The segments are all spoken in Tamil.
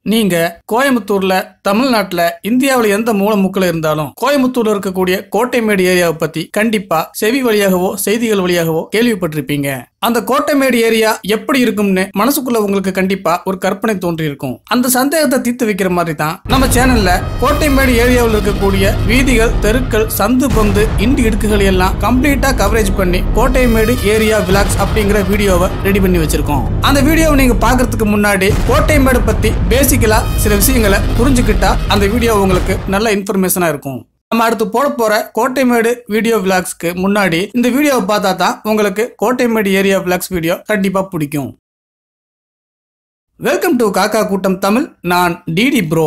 நீங்க கோயம்புத்தூர்ல தமிழ்நாட்டுல இந்தியாவுல எந்த மூல முக்கில் இருந்தாலும் கோயம்புத்தூர்ல இருக்கக்கூடிய கோட்டைமேடு ஏரியாவை பத்தி கண்டிப்பா செவி வழியாகவோ செய்திகள் வழியாகவோ கேள்விப்பட்டிருப்பீங்க அந்த கோட்டைமேடு ஏரியா எப்படி இருக்கும்னு மனசுக்குள்ள உங்களுக்கு கண்டிப்பா ஒரு கற்பனை தோன்றி இருக்கும் அந்த சந்தேகத்தை தீர்த்து வைக்கிற மாதிரி தான் நம்ம சேனல்ல கோட்டைமேடு ஏரியாவில் இருக்கக்கூடிய வீதிகள் தெருக்கள் சந்து பந்து இண்டு இடுக்குகள் எல்லாம் கம்ப்ளீட்டா கவரேஜ் பண்ணி கோட்டைமேடு ஏரியா விலாக்ஸ் அப்படிங்கிற வீடியோவை ரெடி பண்ணி வச்சிருக்கோம் அந்த வீடியோவை நீங்க பாக்குறதுக்கு முன்னாடி கோட்டைமேடு பத்தி பேசிக்கலா சில விஷயங்களை புரிஞ்சுக்கிட்டா அந்த வீடியோ உங்களுக்கு நல்ல இன்ஃபர்மேஷனா இருக்கும் நம்ம அடுத்து போட போற கோட்டைமேடு வீடியோ விளாக்ஸ்க்கு முன்னாடி இந்த வீடியோவை பார்த்தா தான் உங்களுக்கு கோட்டைமேடு ஏரியா விளாக்ஸ் வீடியோ கண்டிப்பா பிடிக்கும் வெல்கம் டு காக்கா கூட்டம் தமிழ் நான் டிடி ப்ரோ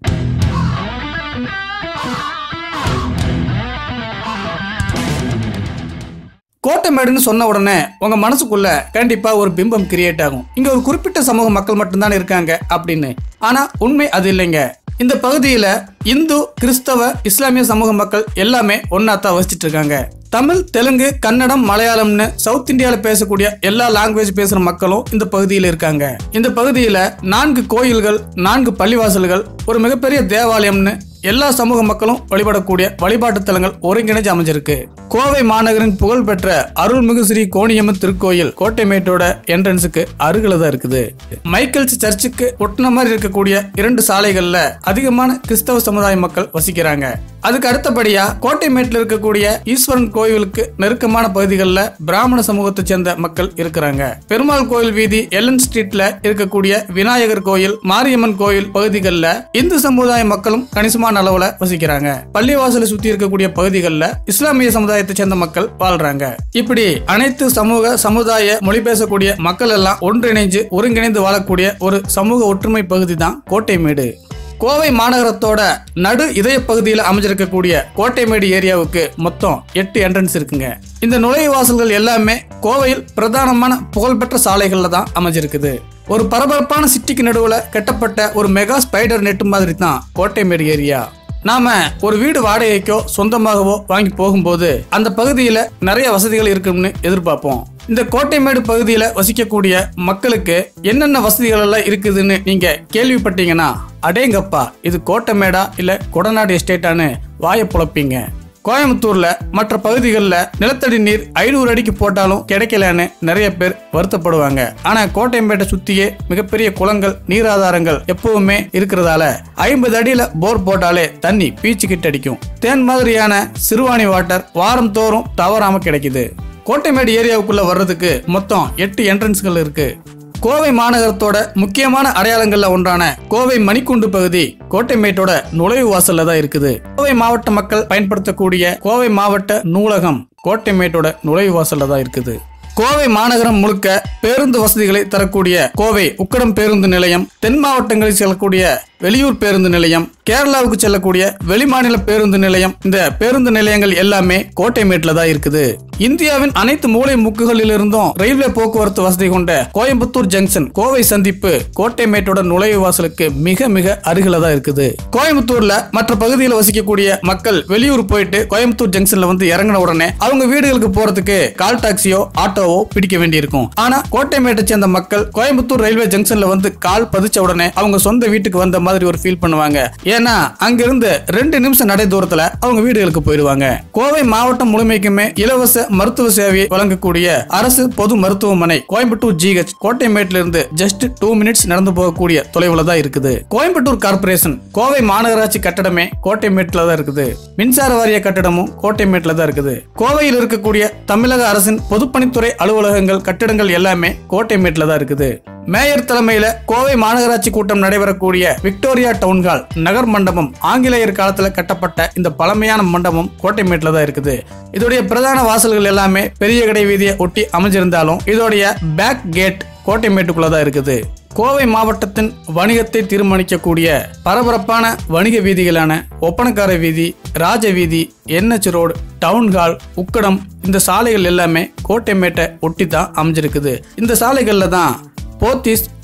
கோட்டைமேடுன்னு சொன்ன உடனே உங்க மனசுக்குள்ள கண்டிப்பா ஒரு பிம்பம் கிரியேட் ஆகும் இங்க ஒரு குறிப்பிட்ட சமூக மக்கள் மட்டும்தான் இருக்காங்க அப்படின்னு ஆனா உண்மை அது இல்லைங்க இந்த பகுதியில இந்து கிறிஸ்தவ இஸ்லாமிய சமூக மக்கள் எல்லாமே ஒன்னா தான் வசிச்சிட்டு இருக்காங்க தமிழ் தெலுங்கு கன்னடம் மலையாளம்னு சவுத் இந்தியாவில் பேசக்கூடிய எல்லா லாங்குவேஜ் பேசுற மக்களும் இந்த பகுதியில் இருக்காங்க இந்த பகுதியில நான்கு கோயில்கள் நான்கு பள்ளிவாசல்கள் ஒரு மிகப்பெரிய தேவாலயம்னு எல்லா சமூக மக்களும் வழிபடக்கூடிய வழிபாட்டு தலங்கள் ஒருங்கிணைஞ்சு அமைஞ்சிருக்கு கோவை மாநகரின் புகழ்பெற்ற அருள்மிகு ஸ்ரீ கோணியம்மன் திருக்கோயில் கோட்டைமேட்டோட என்ட்ரன்ஸுக்கு அருகில தான் இருக்குது மைக்கேல்ஸ் சர்ச்சுக்கு ஒட்டின மாதிரி இருக்கக்கூடிய இரண்டு சாலைகள்ல அதிகமான கிறிஸ்தவ சமுதாய மக்கள் வசிக்கிறாங்க அதுக்கு அடுத்தபடியா கோட்டைமேட்டில் இருக்கக்கூடிய ஈஸ்வரன் கோயிலுக்கு நெருக்கமான பகுதிகளில் பிராமண சமூகத்தை சேர்ந்த மக்கள் இருக்கிறாங்க பெருமாள் கோயில் வீதி எல்லன் ஸ்ட்ரீட்ல இருக்கக்கூடிய விநாயகர் கோயில் மாரியம்மன் கோயில் பகுதிகளில் இந்து சமுதாய மக்களும் கணிசமான அளவுல வசிக்கிறாங்க பள்ளிவாசலை சுத்தி இருக்கக்கூடிய பகுதிகளில் இஸ்லாமிய சமுதாயத்தை சேர்ந்த மக்கள் வாழ்றாங்க இப்படி அனைத்து சமூக சமுதாய மொழி பேசக்கூடிய மக்கள் எல்லாம் ஒன்றிணைஞ்சு ஒருங்கிணைந்து வாழக்கூடிய ஒரு சமூக ஒற்றுமை பகுதி தான் கோட்டைமேடு கோவை மாநகரத்தோட நடு இதய பகுதியில் அமைஞ்சிருக்கக்கூடிய கோட்டைமேடு ஏரியாவுக்கு மொத்தம் எட்டு என்ட்ரன்ஸ் இருக்குங்க இந்த நுழைவு வாசல்கள் எல்லாமே கோவையில் பிரதானமான புகழ்பெற்ற சாலைகள்ல தான் அமைஞ்சிருக்குது ஒரு பரபரப்பான சிட்டிக்கு நடுவில் கட்டப்பட்ட ஒரு மெகா ஸ்பைடர் நெட் மாதிரி தான் கோட்டைமேடு ஏரியா நாம ஒரு வீடு வாடகைக்கோ சொந்தமாகவோ வாங்கி போகும்போது அந்த பகுதியில் நிறைய வசதிகள் இருக்கும்னு எதிர்பார்ப்போம் இந்த கோட்டைமேடு பகுதியில் வசிக்கக்கூடிய மக்களுக்கு என்னென்ன வசதிகள் எல்லாம் இருக்குதுன்னு நீங்க கேள்விப்பட்டீங்கன்னா அடேங்கப்பா இது கோட்டைமேடா இல்ல கொடநாடு எஸ்டேட்டான்னு வாயை புழப்பீங்க கோயம்புத்தூர்ல மற்ற பகுதிகளில் நிலத்தடி நீர் ஐநூறு அடிக்கு போட்டாலும் கிடைக்கலன்னு நிறைய பேர் வருத்தப்படுவாங்க ஆனா கோட்டையம்பேட்டை சுத்தியே மிகப்பெரிய குளங்கள் நீராதாரங்கள் எப்பவுமே இருக்கிறதால ஐம்பது அடியில போர் போட்டாலே தண்ணி பீச்சுக்கிட்டு அடிக்கும் தேன் மாதிரியான சிறுவாணி வாட்டர் வாரம் தோறும் தவறாம கிடைக்குது கோட்டைமேடு ஏரியாவுக்குள்ள வர்றதுக்கு மொத்தம் எட்டு என்ட்ரன்ஸ்கள் இருக்கு கோவை மாநகரத்தோட முக்கியமான அடையாளங்கள்ல ஒன்றான கோவை மணிக்குண்டு பகுதி கோட்டைமேட்டோட நுழைவு வாசல்ல தான் இருக்குது கோவை மாவட்ட மக்கள் பயன்படுத்தக்கூடிய கோவை மாவட்ட நூலகம் கோட்டைமேட்டோட நுழைவு வாசல்ல தான் இருக்குது கோவை மாநகரம் முழுக்க பேருந்து வசதிகளை தரக்கூடிய கோவை உக்கடம் பேருந்து நிலையம் தென் மாவட்டங்களில் செல்லக்கூடிய வெளியூர் பேருந்து நிலையம் கேரளாவுக்கு செல்லக்கூடிய வெளிமாநில பேருந்து நிலையம் இந்த பேருந்து நிலையங்கள் எல்லாமே கோட்டைமேட்ல தான் இருக்குது இந்தியாவின் அனைத்து மூலை முக்குகளில் இருந்தும் ரயில்வே போக்குவரத்து வசதி கொண்ட கோயம்புத்தூர் ஜங்ஷன் கோவை சந்திப்பு கோட்டைமேட்டோட நுழைவு வாசலுக்கு மிக மிக அருகில தான் இருக்குது கோயம்புத்தூர்ல மற்ற பகுதியில் வசிக்கக்கூடிய மக்கள் வெளியூர் போயிட்டு கோயம்புத்தூர் ஜங்ஷன்ல வந்து இறங்கின உடனே அவங்க வீடுகளுக்கு போறதுக்கு கால் டாக்ஸியோ ஆட்டோவோ பிடிக்க வேண்டியிருக்கும் ஆனா கோட்டைமேட்டை சேர்ந்த மக்கள் கோயம்புத்தூர் ரயில்வே ஜங்ஷன்ல வந்து கால் பதிச்ச உடனே அவங்க சொந்த வீட்டுக்கு வந்த மாதிரி ஒரு ஃபீல் பண்ணுவாங்க ஏன்னா அங்கிருந்து ரெண்டு நிமிஷம் நடை தூரத்துல அவங்க வீடுகளுக்கு போயிடுவாங்க கோவை மாவட்டம் முழுமைக்குமே இலவச மருத்துவ சேவையை வழங்கக்கூடிய அரசு பொது மருத்துவமனை கோயம்புத்தூர் ஜிஹெச் கோட்டைமேட்ல இருந்து ஜஸ்ட் டூ மினிட்ஸ் நடந்து போகக்கூடிய தொலைவுல தான் இருக்குது கோயம்புத்தூர் கார்பரேஷன் கோவை மாநகராட்சி கட்டடமே கோட்டைமேட்ல தான் இருக்குது மின்சார வாரிய கட்டடமும் கோட்டைமேட்ல தான் இருக்குது கோவையில் இருக்கக்கூடிய தமிழக அரசின் பொதுப்பணித்துறை அலுவலகங்கள் கட்டிடங்கள் எல்லாமே கோட்டைமேட்ல தான் இருக்குது மேயர் தலைமையில கோவை மாநகராட்சி கூட்டம் நடைபெறக்கூடிய விக்டோரியா டவுன் ஹால் நகர் மண்டபம் ஆங்கிலேயர் காலத்துல கட்டப்பட்ட இந்த பழமையான மண்டபம் கோட்டைமேட்ல தான் இருக்குது இதோடைய பிரதான வாசல்கள் எல்லாமே பெரிய கடை வீதியை ஒட்டி அமைஞ்சிருந்தாலும் இதோடைய பேக் கேட் கோட்டைமேட்டுக்குள்ள தான் இருக்குது கோவை மாவட்டத்தின் வணிகத்தை தீர்மானிக்கக்கூடிய பரபரப்பான வணிக வீதிகளான ஒப்பனக்கார வீதி ராஜ வீதி NH road town hall Ukkadam இந்த சாலைகள் எல்லாமே கோட்டைமேட்டை ஒட்டி தான் அமைஞ்சிருக்குது இந்த சாலைகள்ல தான் Pothys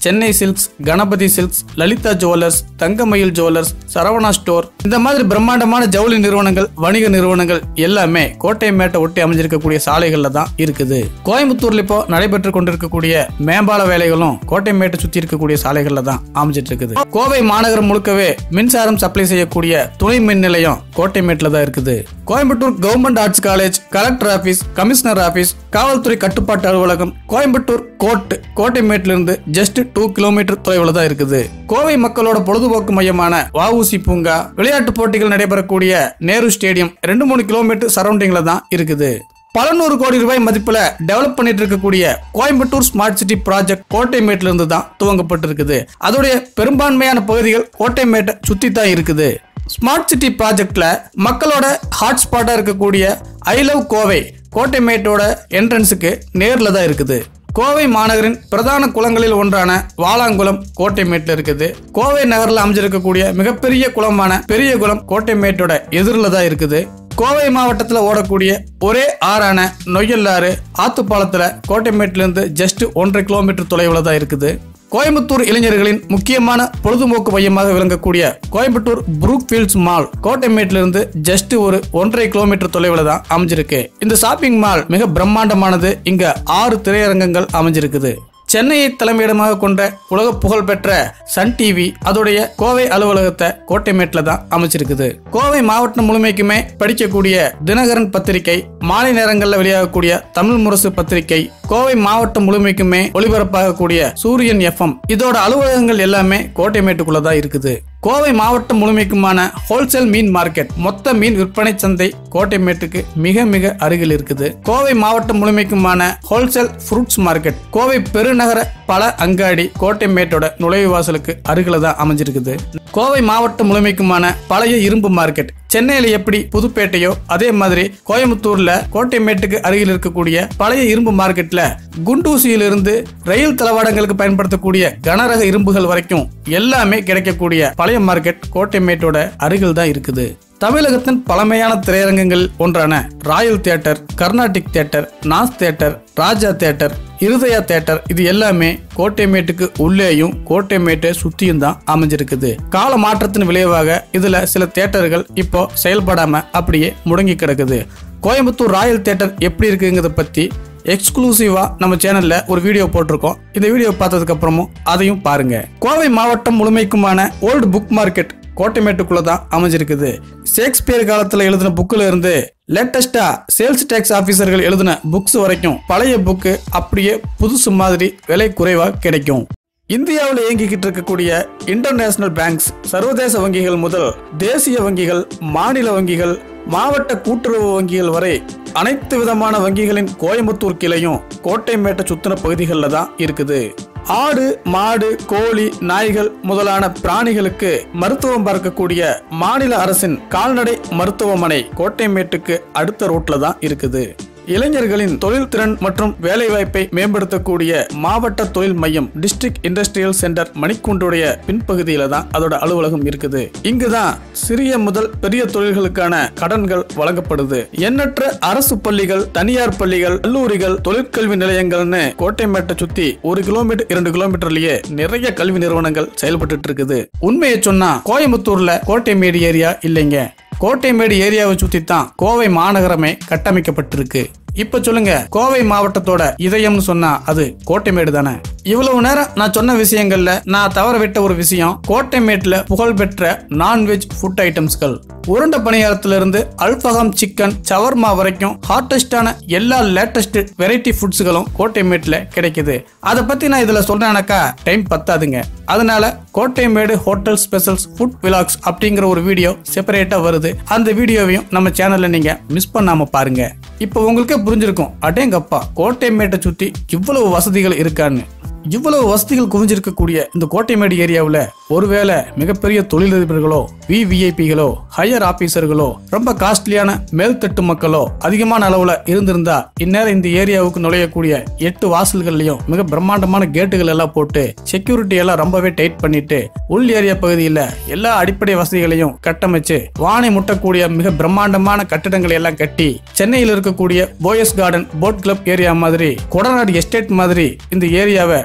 Chennai silks Ganapathy silks Lalitha jewellers Thangamayil jewellers Saravana store இந்த மாதிரி பிரம்மாண்டமான ஜவுளி நிறுவனங்கள் வணிக நிறுவனங்கள் எல்லாமே கோட்டை மேட்டை ஒட்டி அமைஞ்சிருக்கக்கூடிய சாலைகள்ல தான் இருக்குது கோயம்புத்தூர்ல இப்போ நடைபெற்று கொண்டிருக்கக்கூடிய மேம்பால வேலைகளும் கோட்டை மேட்டை சுத்தி இருக்கக்கூடிய சாலைகள்ல தான் அமைஞ்சிட்டு இருக்குது கோவை மாநகரம் முழுக்கவே மின்சாரம் சப்ளை செய்யக்கூடிய துணை மின் நிலையம் கோட்டை மேட்ல தான் இருக்குது Coimbatore government arts college collector office commissioner office காவல்துறை கட்டுப்பாட்டு அலுவலகம் கோயம்புத்தூர் கோர்ட் கோட்டைமேட்ல இருந்து ஜஸ்ட் டூ கிலோமீட்டர் தொலைவில் தான் இருக்குது கோவை மக்களோட பொழுதுபோக்கு மையமான வஉசி பூங்கா விளையாட்டு போட்டிகள் நடைபெறக்கூடிய நேரு ஸ்டேடியம் ரெண்டு மூணு கிலோமீட்டர் சரௌண்டிங்ல தான் இருக்குது பல நூறு கோடி ரூபாய் மதிப்புல டெவலப் பண்ணிட்டு இருக்கக்கூடிய கோயம்புத்தூர் ஸ்மார்ட் சிட்டி ப்ராஜெக்ட் கோட்டைமேட்ல இருந்து தான் துவங்கப்பட்டிருக்குது அதோடைய பெரும்பான்மையான பகுதிகள் கோட்டைமேட்டை சுத்தி தான் இருக்குது ஸ்மார்ட் சிட்டி ப்ராஜெக்ட்ல மக்களோட ஹாட்ஸ்பாட்டா இருக்கக்கூடிய ஐ லவ் கோவை கோட்டைமேட்டோட என்ட்ரன்ஸுக்கு நேர்ல தான் இருக்குது கோவை மாநகரின் பிரதான குளங்களில் ஒன்றான வாலாங்குளம் கோட்டைமேட்டில் இருக்குது கோவை நகரில் அமைஞ்சிருக்கக்கூடிய மிகப்பெரிய குளமான பெரிய குளம் கோட்டைமேட்டோட எதிரில் தான் இருக்குது கோவை மாவட்டத்தில் ஓடக்கூடிய ஒரே ஆறான நொய்யல்லாறு ஆத்துப்பாலத்தில் கோட்டைமேட்டிலிருந்து ஜஸ்ட் ஒன்றரை கிலோமீட்டர் தொலைவில் தான் இருக்குது கோயம்புத்தூர் இளைஞர்களின் முக்கியமான பொழுதுபோக்கு மையமாக விளங்கக்கூடிய கோயம்புத்தூர் புரூக் ஃபீல்ட்ஸ் மால் கோட்டைமேட்ல இருந்து ஜஸ்ட் ஒரு ஒன்றரை கிலோமீட்டர் தொலைவில் தான் அமைஞ்சிருக்கு இந்த ஷாப்பிங் மால் மிக பிரம்மாண்டமானது இங்க ஆறு திரையரங்கங்கள் அமைஞ்சிருக்குது சென்னையை தலைமையிடமாக கொண்ட உலக புகழ்பெற்ற சன் டிவி அதோடைய கோவை அலுவலகத்தை கோட்டைமேட்ல தான் அமைச்சிருக்குது கோவை மாவட்டம் முழுமைக்குமே படிக்கக்கூடிய தினகரன் பத்திரிகை மாலை நேரங்களில் வெளியாகக்கூடிய தமிழ் முரசு பத்திரிகை கோவை மாவட்டம் முழுமைக்குமே ஒளிபரப்பாகக்கூடிய சூரியன் எஃப்எம் இதோட அலுவலகங்கள் எல்லாமே கோட்டைமேட்டுக்குள்ள தான் இருக்குது கோவை மாவட்டம் முழுமைக்குமான ஹோல்சேல் மீன் மார்க்கெட் மொத்த மீன் விற்பனை சந்தை கோட்டைமேட்டுக்கு மிக மிக அருகில் இருக்குது கோவை மாவட்டம் முழுமைக்குமான ஹோல்சேல் ஃப்ரூட்ஸ் மார்க்கெட் கோவை பெருநகர பல அங்காடி கோட்டைமேட்டோட நுழைவு வாசலுக்கு அருகில தான் அமைஞ்சிருக்குது கோவை மாவட்டம் முழுமைக்குமான பழைய இரும்பு மார்க்கெட் சென்னையில எப்படி புதுப்பேட்டையோ அதே மாதிரி கோயம்புத்தூர்ல கோட்டைமேட்டுக்கு அருகில் இருக்கக்கூடிய பழைய இரும்பு மார்க்கெட்ல குண்டூசியிலிருந்து ரயில் தளவாடங்களுக்கு பயன்படுத்தக்கூடிய கனரக இரும்புகள் வரைக்கும் எல்லாமே கிடைக்கக்கூடிய பழைய மார்க்கெட் கோட்டைமேட்டோட அருகில் தான் இருக்குது தமிழகத்தின் பழமையான திரையரங்கங்கள் ஒன்றான royal theatre Carnatic theatre Naaz theatre Raja theatre Irudhaya theatre இது எல்லாமே கோட்டைமேட்டுக்கு உள்ளேயும் கோட்டைமேட்டை சுத்தியும் தான் அமைஞ்சிருக்குது கால மாற்றத்தின் விளைவாக இதுல சில தியேட்டர்கள் இப்போ செயல்படாம அப்படியே முடங்கி கிடக்குது கோயம்புத்தூர் ராயல் தியேட்டர் எப்படி இருக்குங்கிறத பத்தி எக்ஸ்க்ளூசிவா நம்ம சேனல்ல ஒரு வீடியோ போட்டிருக்கோம் இந்த வீடியோ பார்த்ததுக்கு அப்புறமும் அதையும் பாருங்க கோவை மாவட்டம் முழுமைக்குமான ஓல்டு புக் மார்க்கெட் கோட்டைமேட்டுக்குள்ள தான் அமைஞ்சிருக்குது ஷேக்ஸ்பியர் காலத்துல எழுதின புக்கில் இருந்து லேட்டஸ்டா சேல்ஸ் டேக்ஸ் ஆபீசர்கள் எழுதின புக்ஸ் வரைக்கும் பழைய புக்கு அப்படியே புதுசு மாதிரி விலை குறைவா கிடைக்கும் இந்தியாவில் இயங்கிக்கிட்டு இருக்கக்கூடிய இன்டர்நேஷனல் பேங்க்ஸ் சர்வதேச வங்கிகள் முதல் தேசிய வங்கிகள் மாநில வங்கிகள் மாவட்ட கூட்டுறவு வங்கிகள் வரை அனைத்து விதமான வங்கிகளின் கோயம்புத்தூர் கிளையும் கோட்டைமேட்டை சுத்தின பகுதிகளில் தான் இருக்குது ஆடு மாடு கோழி நாய்கள் முதலான பிராணிகளுக்கு மருத்துவம் பார்க்கக்கூடிய மாநில அரசின் கால்நடை மருத்துவமனை கோட்டைமேட்டுக்கு அடுத்த ரோட்ல தான் இருக்குது இளைஞர்களின் தொழில் திறன் மற்றும் வேலைவாய்ப்பை மேம்படுத்தக்கூடிய மாவட்ட தொழில் மையம் டிஸ்ட்ரிக்ட் இண்டஸ்ட்ரியல் சென்டர் மணிக்குண்டுடைய பின்பகுதியில தான் அதோட அலுவலகம் இருக்குது இங்குதான் சிறிய முதல் பெரிய தொழில்களுக்கான கடன்கள் வழங்கப்படுது எண்ணற்ற அரசு பள்ளிகள் தனியார் பள்ளிகள் கல்லூரிகள் தொழிற்கல்வி நிலையங்கள்னு கோட்டைமேட்டை சுத்தி ஒரு கிலோமீட்டர் இரண்டு கிலோமீட்டர்லயே நிறைய கல்வி நிறுவனங்கள் செயல்பட்டு இருக்குது உண்மையை சொன்னா கோயம்புத்தூர்ல கோட்டைமேடு ஏரியா இல்லைங்க கோட்டைமேடு ஏரியாவை சுத்தி தான் கோவை மாநகரமே கட்டமைக்கப்பட்டிருக்கு இப்ப சொல்லுங்க கோவை மாவட்டத்தோட இதயம்னு சொன்னா அது கோட்டைமேடு தானே இவ்வளவு நேரம் நான் சொன்ன விஷயங்கள்ல நான் தவற விட்ட ஒரு விஷயம் கோட்டைமேட்ல புகழ்பெற்ற நான்வெஜ் ஃபுட் ஐட்டம்ஸ்கள் உருண்டை பணியாரத்துல இருந்து அல்பகாம் சிக்கன் சவர்மா வரைக்கும் ஹாட்டஸ்டான எல்லா லேட்டஸ்ட் வெரைட்டி ஃபுட்ஸ்களும் கோட்டைமேட்ல கிடைக்குது அதை பத்தி நான் இதுல சொல்றேனாக்கா டைம் பத்தாதுங்க அதனால Kottaimedu hotel specials food vlogs அப்படிங்கிற ஒரு வீடியோ செப்பரேட்டா வருது அந்த வீடியோவையும் நம்ம சேனல்ல நீங்க மிஸ் பண்ணாம பாருங்க இப்போ உங்களுக்கே புரிஞ்சிருக்கும் அடேங்கப்பா கோட்டைமேட்டை சுத்தி இவ்வளவு வசதிகள் இருக்கான்னு இவ்வளவு வசதிகள் குவிஞ்சிருக்கக்கூடிய இந்த கோட்டைமேடு ஏரியாவில் ஒருவேளை மிகப்பெரிய தொழிலதிபர்களோ விவிஐபிகளோ ஹையர் ஆபீசர்களோ ரொம்ப காஸ்ட்லியான மேல்தட்டு மக்களோ அதிகமான அளவுல இருந்திருந்தா இந்நேரம் இந்த ஏரியாவுக்கு நுழையக்கூடிய எட்டு வாசல்கள்லயும் மிக பிரம்மாண்டமான கேட்டுகள் எல்லாம் போட்டு செக்யூரிட்டி எல்லாம் ரொம்பவே டைட் பண்ணிட்டு உள் ஏரியா பகுதியில் எல்லா அடிப்படை வசதிகளையும் கட்டமைச்சு வானை முட்டக்கூடிய மிக பிரம்மாண்டமான கட்டிடங்களை எல்லாம் கட்டி சென்னையில் இருக்கக்கூடிய Poes garden boat club area மாதிரி கொடநாடு எஸ்டேட் மாதிரி இந்த ஏரியாவை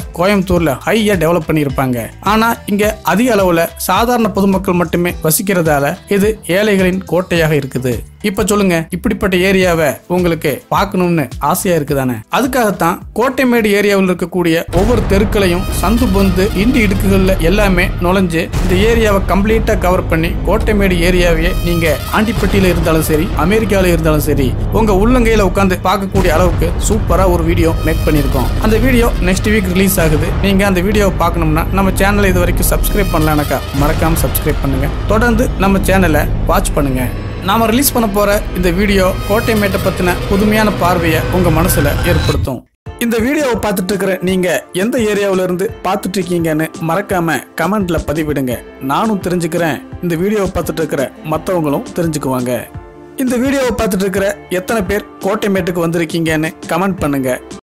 கோயம்புத்தூர்ல ஹையா டெவலப் பண்ணியிருப்பாங்க ஆனா இங்க அதிக அளவுல சாதாரண பொதுமக்கள் மட்டுமே வசிக்கிறதால இது ஏழைகளின் கோட்டையாக இருக்குது இப்ப சொல்லுங்க இப்படிப்பட்ட ஏரியாவை உங்களுக்கு பார்க்கணும்னு ஆசையா இருக்குதானே அதுக்காகத்தான் கோட்டைமேடு ஏரியாவில் இருக்கக்கூடிய ஒவ்வொரு தெருக்களையும் சந்து பொந்து இண்டி இடுக்குகள்ல எல்லாமே நுழைஞ்சு இந்த ஏரியாவை கம்ப்ளீட்டா கவர் பண்ணி கோட்டைமேடு ஏரியாவையே நீங்க ஆண்டிப்பட்டியில இருந்தாலும் சரி அமெரிக்கால இருந்தாலும் சரி உங்க உள்ளங்கையில உட்காந்து பார்க்கக்கூடிய அளவுக்கு சூப்பரா ஒரு வீடியோ மேக் பண்ணியிருக்கோம் அந்த வீடியோ நெக்ஸ்ட் வீக் ரிலீஸ் ஆகுது நீங்க அந்த வீடியோவை பார்க்கணும்னா நம்ம சேனலை இது வரைக்கும் சப்ஸ்கிரைப் பண்ணலனாக்கா மறக்காம சப்ஸ்கிரைப் பண்ணுங்க தொடர்ந்து நம்ம சேனலை வாட்ச் பண்ணுங்க நாம ரிலீஸ் பண்ண போற இந்த வீடியோ கோட்டைமேட்டை பத்தின புதுமையான பார்வையை உங்க மனசுல ஏற்படுத்தும் இந்த வீடியோவை பார்த்துட்டு இருக்கிற நீங்க எந்த ஏரியாவுல இருந்து பார்த்துட்டு இருக்கீங்கன்னு மறக்காம கமெண்ட்ல பதிவிடுங்க நானும் தெரிஞ்சுக்கிறேன் இந்த வீடியோவை பார்த்துட்டு இருக்கிற மற்றவங்களும் தெரிஞ்சுக்குவாங்க இந்த வீடியோவை பார்த்துட்டு இருக்கிற எத்தனை பேர் கோட்டைமேட்டுக்கு வந்திருக்கீங்கன்னு கமெண்ட் பண்ணுங்க